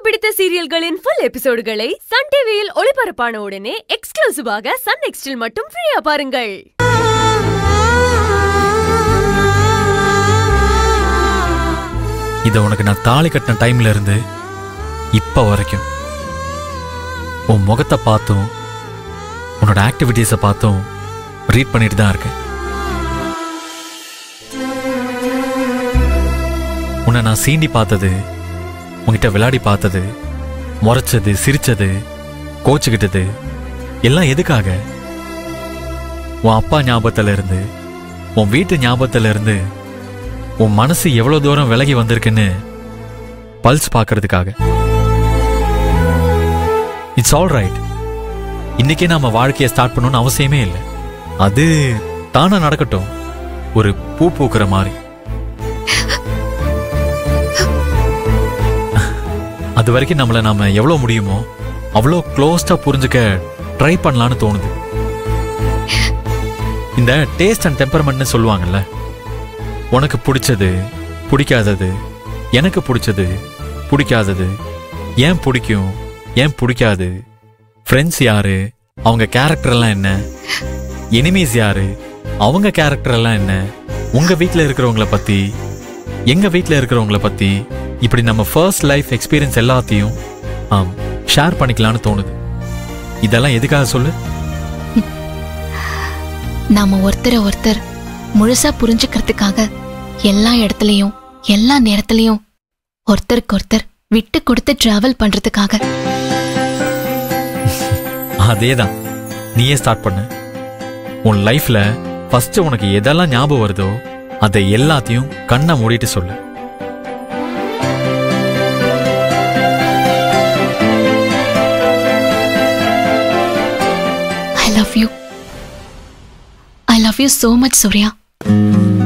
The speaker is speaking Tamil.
பிடித்த சீரியல்களின் ஃபுல் எபிசோடுகளை சன் டிவியில் ஒளிபரப்பான உடனே எக்ஸ்க்ளூசிவாக சன் நெக்ஸ்டில் மட்டும் ஃப்ரீயா பாருங்கள் இதை உனக்கு நான் தாலி கட்டின டைம்ல இருந்து இப்ப வரைக்கும் உன் முகத்தை பார்த்தும் உன்னோட ஆக்டிவிட்டீஸை பார்த்தும் ரீட் பண்ணிட்டு தான் இருக்கேன் உன்னை நான் சீண்டி பார்த்தது உன்கிட்ட விளையாடி பார்த்தது முறைச்சது சிரிச்சது கோச்சுக்கிட்டது எல்லாம் எதுக்காக உன் அப்பா ஞாபகத்துல இருந்து உன் வீட்டு ஞாபகத்துல இருந்து உன் மனசு எவ்வளவு தூரம் விலகி வந்திருக்குன்னு பல்ஸ் பார்க்கறதுக்காக இட்ஸ் ஆல் ரைட் இன்னைக்கே நாம வாழ்க்கையை ஸ்டார்ட் பண்ணணும்னு அவசியமே இல்லை அது தானா நடக்கட்டும் ஒரு பூ பூக்கிற மாதிரி அது வரைக்கும் நம்மள நாம எவ்வளவு முடியுமோ அவ்வளோ க்ளோஸ்டா புரிஞ்சுக்க ட்ரை பண்ணலான்னு தோணுது இந்த டேஸ்ட் அண்ட் டெம்பர்மெண்ட்னு சொல்லுவாங்கல்ல உனக்கு பிடிச்சது பிடிக்காதது எனக்கு பிடிச்சது பிடிக்காதது ஏன் பிடிக்கும் ஏன் பிடிக்காது ஃப்ரெண்ட்ஸ் யாரு அவங்க கேரக்டர் எல்லாம் என்ன எனிமீஸ் யாரு அவங்க கேரக்டர் எல்லாம் என்ன உங்க வீட்ல இருக்கிறவங்கள பத்தி எங்க வீட்ல இருக்கிறவங்கள பத்தி இப்படி நம்ம ஃபர்ஸ்ட் லைஃப் எக்ஸ்பீரியன்ஸ் எல்லாத்தையும் ஆம் ஷேர் பண்ணிக்கலாம்னு தோணுது இதெல்லாம் எதுக்காக சொல்லு நாம ஒருத்தரை ஒருத்தர் முழுசா புரிஞ்சுக்கிறதுக்காக எல்லா இடத்துலயும் எல்லா நேரத்திலயும் ஒருத்தருக்கு ஒருத்தர் விட்டு கொடுத்து டிராவல் பண்றதுக்காக அதேதான் நீயே ஸ்டார்ட் பண்ணு உன் லைஃப்ல ஃபர்ஸ்ட் உனக்கு எதெல்லாம் ஞாபகம் வருதோ அதை எல்லாத்தையும் கண்ணை மூடிட்டு சொல்லு I love you I love you so much Surya